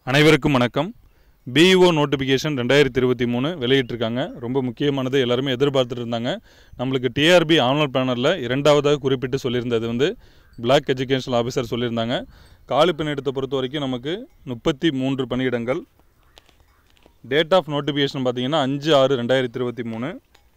அனைவருக்கும் வணக்கம் BEO notification ரெண்டாயிரத்தி இருபத்தி மூணு வெளியிட்டிருக்காங்க ரொம்ப முக்கியமானது எல்லாருமே எதிர்பார்த்துட்டு இருந்தாங்க நம்மளுக்கு டிஆர்பி ஆன்லைன் பேனரில் இரண்டாவதாக குறிப்பிட்டு சொல்லியிருந்தது வந்து பிளாக் எஜுகேஷனல் ஆஃபீஸர் சொல்லியிருந்தாங்க காலி பணியிடத்தை பொறுத்த வரைக்கும் நமக்கு முப்பத்தி மூன்று பணியிடங்கள் டேட் ஆஃப் நோட்டிஃபிகேஷன் பார்த்தீங்கன்னா அஞ்சு ஆறு ரெண்டாயிரத்தி இருபத்தி மூணு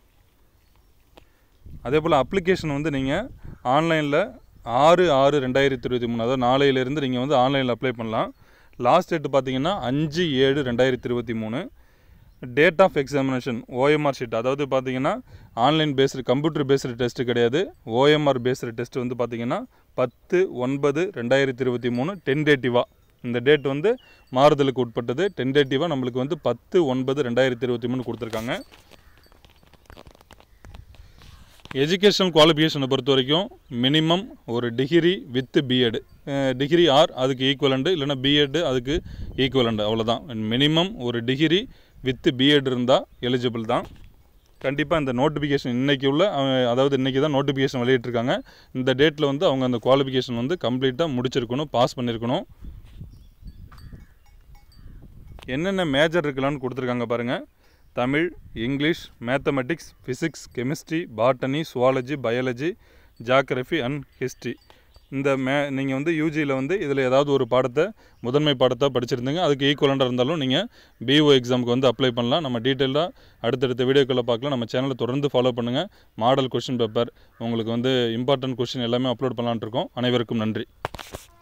அதே போல் அப்ளிகேஷன் வந்து நீங்கள் ஆன்லைனில் ஆறு ஆறு ரெண்டாயிரத்தி இருபத்தி மூணு அதாவது நாளையிலேருந்து நீங்கள் வந்து ஆன்லைனில் அப்ளை பண்ணலாம் லாஸ்ட் டேட் பார்த்தீங்கன்னா அஞ்சு ஏழு ரெண்டாயிரத்தி இருபத்தி மூணு date of examination OMR sheet அதாவது பார்த்தீங்கன்னா online based computer based test கிடையாது ஓஎம்ஆர் பேஸ்டு டெஸ்ட் வந்து பார்த்தீங்கன்னா பத்து ஒன்பது ரெண்டாயிரத்தி இருபத்தி மூணு டென்டேட்டிவாக இந்த டேட் வந்து மாறுதலுக்கு உட்பட்டது டென்டேட்டிவாக நம்மளுக்கு வந்து பத்து ஒன்பது ரெண்டாயிரத்தி இருபத்தி மூணு கொடுத்துருக்காங்க எஜுகேஷனல் குவாலிஃபிகேஷனை பொறுத்த வரைக்கும் மினிமம் ஒரு degree with BEd degree or அதுக்கு ஈக்குவலண்டு இல்லைன்னா பிஎட் அதுக்கு ஈக்குவலண்டு அவ்வளோதான் மினிமம் ஒரு டிகிரி வித் பிஎட் இருந்தால் எலிஜிபிள் தான் கண்டிப்பாக இந்த நோட்டிஃபிகேஷன் இன்றைக்கி உள்ள அஹ், அதாவது இன்றைக்கி தான் நோட்டிஃபிகேஷன் வெளியிட்டிருக்காங்க இந்த டேட்டில் வந்து அவங்க அந்த குவாலிஃபிகேஷன் வந்து கம்ப்ளீட்டாக முடிச்சிருக்கணும் பாஸ் பண்ணியிருக்கணும் என்னென்ன மேஜர் இருக்கலாம்னு கொடுத்துருக்காங்க பாருங்கள் Tamil English mathematics physics chemistry botany zoology biology geography and history இந்த மே நீங்கள் வந்து யூஜியில் வந்து இதில் ஏதாவது ஒரு பாடத்தை முதன்மை பாடத்தை படிச்சிருந்தீங்க அதுக்கு ஈக்குவலண்டாக இருந்தாலும் நீங்கள் பிஓ எக்ஸாமுக்கு வந்து அப்ளை பண்ணலாம் நம்ம டீட்டெயிலாக அடுத்தடுத்த வீடியோக்களை பார்க்கலாம் நம்ம சேனலை தொடர்ந்து ஃபாலோ பண்ணுங்கள் மாடல் கொஷின் பேப்பர் உங்களுக்கு வந்து இம்பார்ட்டன்ட் கொஷின் எல்லாமே அப்லோட் பண்ணலான்ட்டு இருக்கோம் அனைவருக்கும் நன்றி